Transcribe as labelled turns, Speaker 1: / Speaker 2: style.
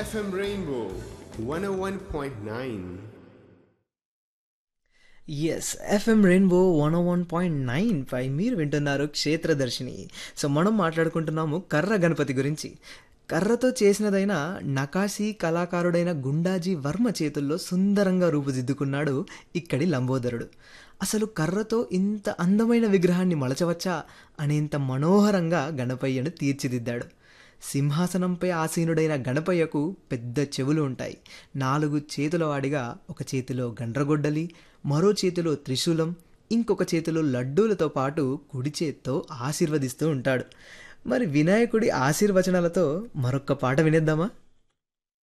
Speaker 1: FM Rainbow 101.9.
Speaker 2: Yes FM Rainbow one one point nine పై మీరు వింటున్నారు క్షేత్రదర్శిని సో మనం మాట్లాడుకుంటున్నాము కర్ర గణపతి గురించి కర్రతో చేసినదైన నకాశీ కళాకారుడైన గుండాజీ వర్మ చేతుల్లో సుందరంగా రూపుదిద్దుకున్నాడు ఇక్కడి లంబోదరుడు అసలు కర్రతో ఇంత అందమైన విగ్రహాన్ని మలచవచ్చా అనేంత మనోహరంగా గణపయ్యను తీర్చిదిద్దాడు సింహాసనంపై ఆసీనుడైన గణపయ్యకు పెద్ద చెవులు ఉంటాయి నాలుగు చేతుల వాడిగా ఒక చేతిలో గండ్రగొడ్డలి మరో చేతిలో త్రిశూలం ఇంకొక చేతిలో లడ్డూలతో పాటు కుడి చేత్తో ఆశీర్వదిస్తూ ఉంటాడు మరి వినాయకుడి ఆశీర్వచనాలతో మరొక్క పాట వినేద్దామా